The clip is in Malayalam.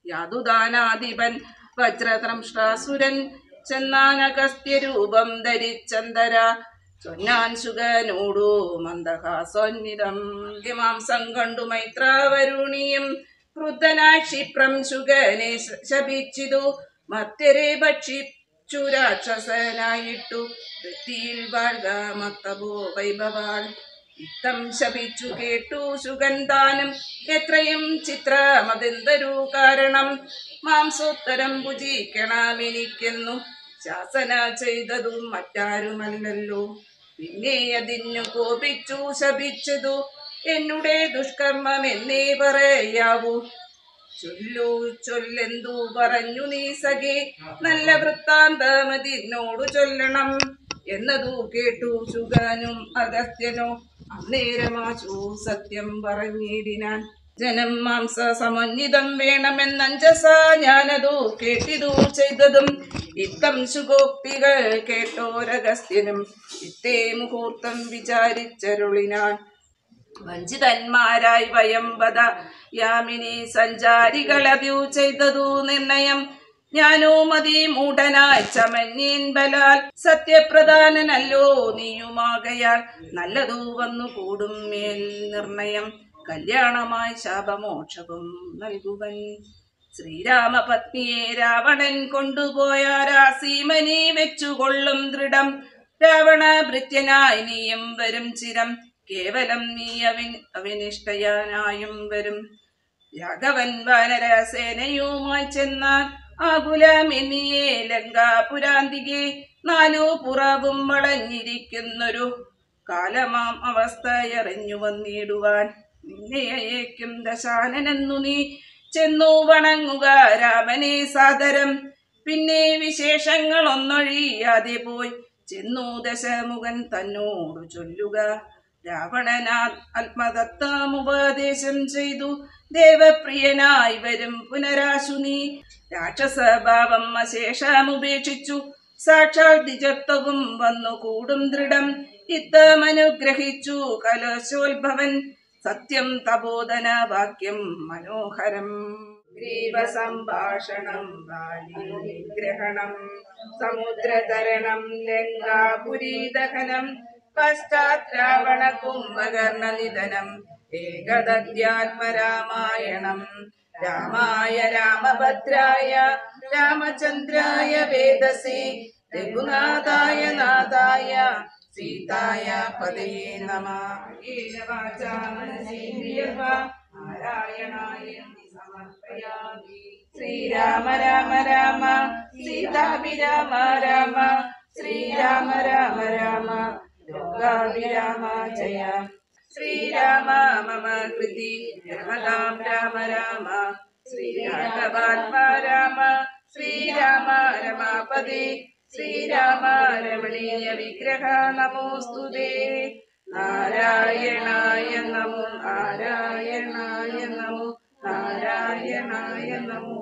യാതുദാനാധിപൻ വജ്രത്രംഷ്ടാസുരൻ ചെന്നാനകസ്ത്യരൂപം ധരിച്ചന്തര ചൊന്നാൻ സുഖനോടു മന്ദഹാസോന്നിതം മാംസം കണ്ടു മൈത്രാവരുണിയും ക്രുദ്ധനായി ക്ഷിപ്രം ശുഗനെ ശ- ശപിച്ചിതു മത്യരെ ഭക്ഷിച്ചു രാക്ഷസനായിട്ടു വൃത്തിയിൽ വാഴ്ക മത്തപോ വൈഭവാൾ ഇത്തം ശപിച്ചു കേട്ടു ശുഗൻ താനും എത്രയും ചിത്രമതെന്തൊരു കാരണം മാംസോത്തരം ഭുജിക്കണമെനിക്കെന്നു ശാസന ചെയ്തതും മറ്റാരുമല്ലല്ലോ പിന്നെ അതിനു കോപിച്ചു ശപിച്ചതു എന്നുടെ ദുഷ്കർമ്മം എന്നേ പറയാവൂ ചൊല്ലു ചൊല്ലെന്തു പറഞ്ഞു നീ സഖേ നല്ല വൃത്താന്തമതിനോടു ചൊല്ലണം എന്നതു കേട്ടു സുഗാനും അഗസ്ത്യനോ അന്നേരമാശു സത്യം പറഞ്ഞിടിനാൻ ജനം മാംസ സമന്വിതം വേണമെന്നഞ്ചസ ഞാനതു കേട്ടിതു ചെയ്തതും ഇത്തം സുഗോക്തികൾ കേട്ടോരഗസ്ത്യനും ഇത്തേ മുഹൂർത്തം വിചാരിച്ചരുളിനാൻ വഞ്ചിതന്മാരായി വയംവത യാമിനി സഞ്ചാരികളതിയു ചെയ്തതു നിർണയം ഞാനോ മതി മൂഢനായി ചമഞ്ഞീൻ ബലാൽ സത്യപ്രധാനനല്ലോ നീയുമാകയാൽ നല്ലതു വന്നു കൂടും മേൽ നിർണയം കല്യാണമായി ശാപമോക്ഷവും നൽകുവൻ ശ്രീരാമപത്നിയെ രാവണൻ കൊണ്ടുപോയ രാസീമനി വെച്ചുകൊള്ളും ദൃഢം രാവണ ഭൃത്യനായി നീയും വരും ചിരം കേവലം നീ അവൻ അവനിഷ്ടയാനായും വരും രാഘവൻ വാനരസേനയുമായി ചെന്നാൽ ആകുലമെന്നിയെ ലങ്കാപുരാന്തികെ നാലു പുറവും വളഞ്ഞിരിക്കുന്നൊരു കാലമാം അവസ്ഥയറിഞ്ഞു വന്നിടുവാൻ നിന്നെ അയക്കും ദശാനനെന്നു നീ ചെന്നു വണങ്ങുക രാമനെ സാദരം പിന്നെ വിശേഷങ്ങൾ ഒന്നൊഴിയാതെ പോയി ചെന്നു ദശമുഖൻ തന്നോടു ചൊല്ലുക രാവണനാ ആത്മതത്വമുപദേശം ചെയ്തു ദേവപ്രിയനായി വരും പുനരാശു നീ രാക്ഷസഭാവം അശേഷമുപേക്ഷിച്ചു സാക്ഷാൽ ദ്വിജത്വവും വന്നു കൂടും ദൃഢം ഇത്തമനുഗ്രഹിച്ചു കലശോത്ഭവൻ സത്യം തപോധന വാക്യം മനോഹരം ഗ്രീവസംഭാഷണം ബാലിഗ്രഹണം സമുദ്രതരണം ലങ്കാപുരീദഹനം പശ്ചാത് രാവണ കുംഭകർണ നിധനം ഏകദദ്യാത്മരാമായണം രാമായ രാമഭദ്രായ രാമചന്ദ്രായ വേദസേ രഘുനാഥായ നാഥായ സീതായ പതയേ നമ ഏന വാചാ മനസേന്ദ്രിയർവാ നാരായണായ സമർപ്പയാമി ശ്രീരാമ രാമ രാമ സീതാഭിരാമ രാമ ശ്രീരാമ രാമ രാമ ലോകാഭിരാമ ജയ ശ്രീരാമ മമ കൃതി രമതാം രാമ രാമ ശ്രീരാഘവാത്മാ രാമ ശ്രീരാമ രമാപദേ ശ്രീരാമ രമണീയ വിഗ്രഹ നമോസ്തുതേ നാരായണായ നമോ നാരായണായ നമോ നാരായണായ നമോ